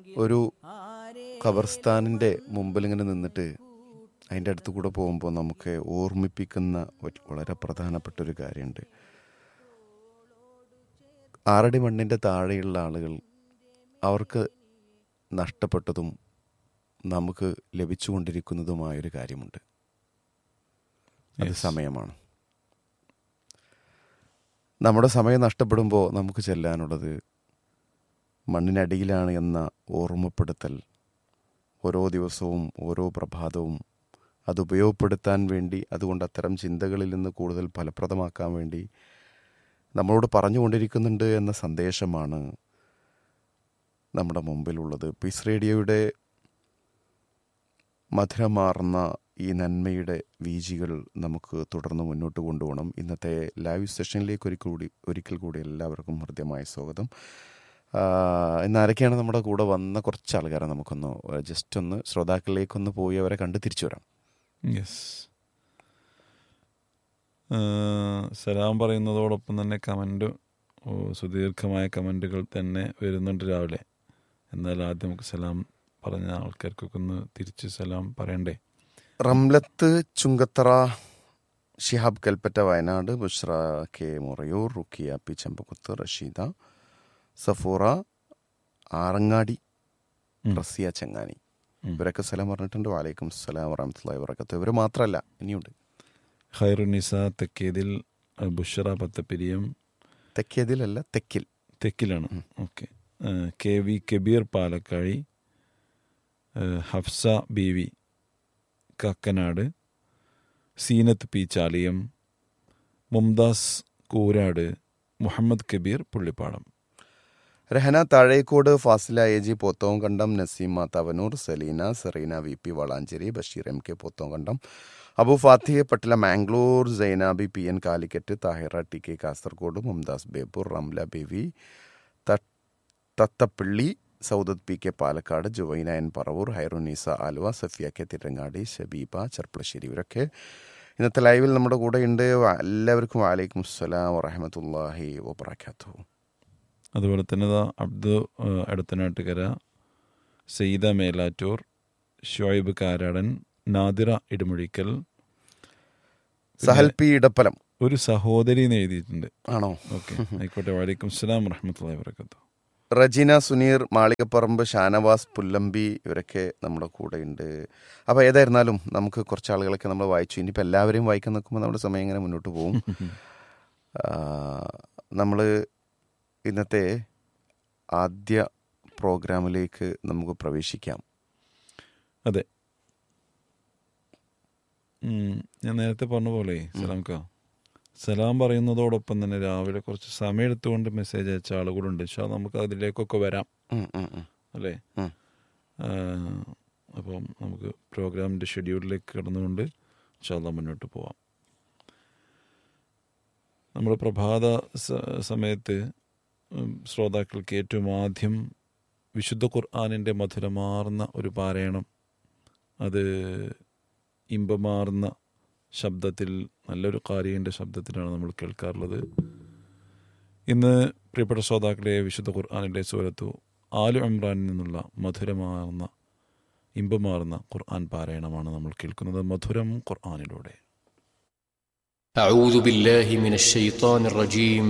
ഒരു ഖബർസ്ഥാനിൻ്റെ മുമ്പിൽ ഇങ്ങനെ നിന്നിട്ട് അതിൻ്റെ അടുത്ത് കൂടെ പോകുമ്പോൾ നമുക്ക് ഓർമ്മിപ്പിക്കുന്ന ഒരു വളരെ പ്രധാനപ്പെട്ട ഒരു കാര്യമുണ്ട് ആറടി മണ്ണിൻ്റെ താഴെയുള്ള ആളുകൾ അവർക്ക് നഷ്ടപ്പെട്ടതും നമുക്ക് ലഭിച്ചുകൊണ്ടിരിക്കുന്നതുമായൊരു കാര്യമുണ്ട് അത് Yes. സമയമാണ് നമ്മുടെ സമയം നഷ്ടപ്പെടുമ്പോൾ നമുക്ക് ചെല്ലാനുള്ളത് മണ്ണിനടിയിലാണ് എന്ന ഓർമ്മപ്പെടുത്തൽ ഓരോ ദിവസവും ഓരോ പ്രഭാതവും അത് ഉപയോഗപ്പെടുത്താൻ വേണ്ടി അതുകൊണ്ട് അത്തരം ചിന്തകളിൽ നിന്ന് കൂടുതൽ ഫലപ്രദമാക്കാൻ വേണ്ടി നമ്മളോട് പറഞ്ഞുകൊണ്ടിരിക്കുന്നുണ്ട് എന്ന സന്ദേശമാണ് നമ്മുടെ മുമ്പിലുള്ളത് പീസ് റേഡിയോയുടെ മധുരമാർന്ന ഈ നന്മയുടെ വീജികൾ നമുക്ക് തുടർന്ന് മുന്നോട്ട് കൊണ്ടുപോകണം ഇന്നത്തെ ലൈവ് സെഷനിലേക്ക് ഒരിക്കൽ കൂടി ഒരിക്കൽ കൂടി എല്ലാവർക്കും ഹൃദ്യമായ സ്വാഗതം ആ, ഇന്ന് ആരൊക്കെയാണ് നമ്മുടെ കൂടെ വന്ന കുറച്ച് ആൾക്കാരെ നമുക്കൊന്ന് ജസ്റ്റ് ഒന്ന് ശ്രോതാക്കളിലേക്കൊന്ന് പോയി അവരെ കണ്ട് തിരിച്ചു വരാം യെസ് സലാം പറയുന്നതോടൊപ്പം തന്നെ കമൻറ്റ് സുദീർഘമായ കമൻറ്റുകൾ തന്നെ വരുന്നുണ്ട് രാവിലെ എന്നാൽ ആദ്യം നമുക്ക് സലാം പറഞ്ഞ ആൾക്കാർക്കൊക്കെ ഒന്ന് തിരിച്ച് സലാം പറയണ്ടേ റംലത്ത് ചുങ്കത്തറ ഷിഹാബ് കൽപ്പറ്റ വയനാട് ബുഷ്ര കെ മുറയൂർ റുക്കിയ പി ചെമ്പക്കുത്ത് റഷീദ സഫൂറ ആറങ്ങാടി ഉം. റസിയ ചങ്ങാനി ഉം. ഇവരൊക്കെ സ്ഥലം പറഞ്ഞിട്ടുണ്ട് വാലൈക്കും സ്സലാം വറഹമത്തുള്ളാഹി വബറകാതുഹു ഇവർ മാത്രമല്ല ഇനിയുണ്ട് ഖൈറുനിസ തെക്കേതിൽ അഹ് ബുഷറ പത്തപ്പിരിയം തെക്കേതിലല്ല തെക്കിൽ തെക്കിലാണ് ഉം. Okay K V Kabeer Palakkazhi ഏഹ് Hafsa B V Kakkanad Seenath P Chaliyam Mumtaz Koorad Muhammad Kabeer Pullippadam Rahana Thazhekode Fasila A G Pothonkandam Naseema Thavanur Saleena Sereena V P Valanchery Basheer M K Pothonkandam Abu Fathih Pattila Mangalore Sainabi P N Calicut Thahira T K Kasaragod Mumtaz Beypore Ramla Beevi ത- Thathapally Soudath P K Palakkad Juvaina N Paravur Hairunnisa Aluva Safiya K Tirurangadi Shabeeba Cherpulassery ഇവരൊക്കെ ഇന്നത്തെ ലൈവിൽ നമ്മുടെ കൂടെ ഉണ്ട് എല്ലാവർക്കും വാലൈക്കും അസ്സലാം വറഹമത്തല്ലാഹി വബർക്കാത്തു അതുപോലെ തന്നെ ദാ അബ്ദു ഏഹ് എടത്തനാട്ടുകര സെയ്ത മേലാറ്റൂർ ഷുഐബ് കാരാടൻ നാദിറ ഇടുമുഴിക്കൽ സഹൽ പി ഇടപ്പലം ഒരു സഹോദരി എന്ന് എഴുതിയിട്ടുണ്ട് ആണോ ഓക്കെ ആയിക്കോട്ടെ വലൈക്കും സ്ലാം വറഹമത്തല്ലാ വർക്കത്തു റജീന സുനീർ മാളികപ്പറമ്പ് ഷാനവാസ് പുല്ലമ്പി ഇവരൊക്കെ നമ്മുടെ കൂടെ ഉണ്ട് അപ്പോൾ ഏതായിരുന്നാലും നമുക്ക് കുറച്ച് ആളുകളൊക്കെ നമ്മൾ വായിച്ചു ഇനിയിപ്പോൾ എല്ലാവരെയും വായിക്കാൻ നിൽക്കുമ്പോൾ നമ്മുടെ സമയം ഇങ്ങനെ മുന്നോട്ട് പോകും നമ്മൾ ഇന്നത്തെ ആദ്യ പ്രോഗ്രാമിലേക്ക് നമുക്ക് പ്രവേശിക്കാം അതെ ഉം, ഞാൻ നേരത്തെ പറഞ്ഞ പോലെ സലാംക്ക സലാം പറയുന്നതോടൊപ്പം തന്നെ രാവിലെ കുറച്ച് സമയം എടുത്തുകൊണ്ട് മെസ്സേജ് അയച്ച ആളുകളുണ്ട് പക്ഷേ നമുക്ക് അതിലേക്കൊക്കെ വരാം ഉം, ഉം, ഉം. അല്ലേ ഉം. ആ, അപ്പം നമുക്ക് പ്രോഗ്രാമിൻ്റെ ഷെഡ്യൂളിലേക്ക് കിടന്നുകൊണ്ട് ഇൻഷാല്ല മുന്നോട്ട് പോവാം നമ്മുടെ പ്രഭാത സ- സമയത്ത് ഉം, ശ്രോതാക്കൾക്ക് ഏറ്റവും ആദ്യം വിശുദ്ധ ഖുർആാനിൻ്റെ മധുരമാർന്ന ഒരു പാരായണം അത് ഇമ്പമാർന്ന ശബ്ദത്തിൽ നല്ലൊരു കാരിയൻ്റെ ശബ്ദത്തിലാണ് നമ്മൾ കേൾക്കാറുള്ളത് ഇന്ന് പ്രിയപ്പെട്ട ശ്രോതാക്കളെ വിശുദ്ധ ഖുർആാനിലെ സൂരത്തു ആലു ഇമ്രാനിൽ നിന്നുള്ള മധുരമാർന്ന ഇമ്പമാർന്ന ഖുർആൻ പാരായണമാണ് നമ്മൾ കേൾക്കുന്നത് മധുരം ഖുർആാനിലൂടെ أعوذ بالله من الشيطان الرجيم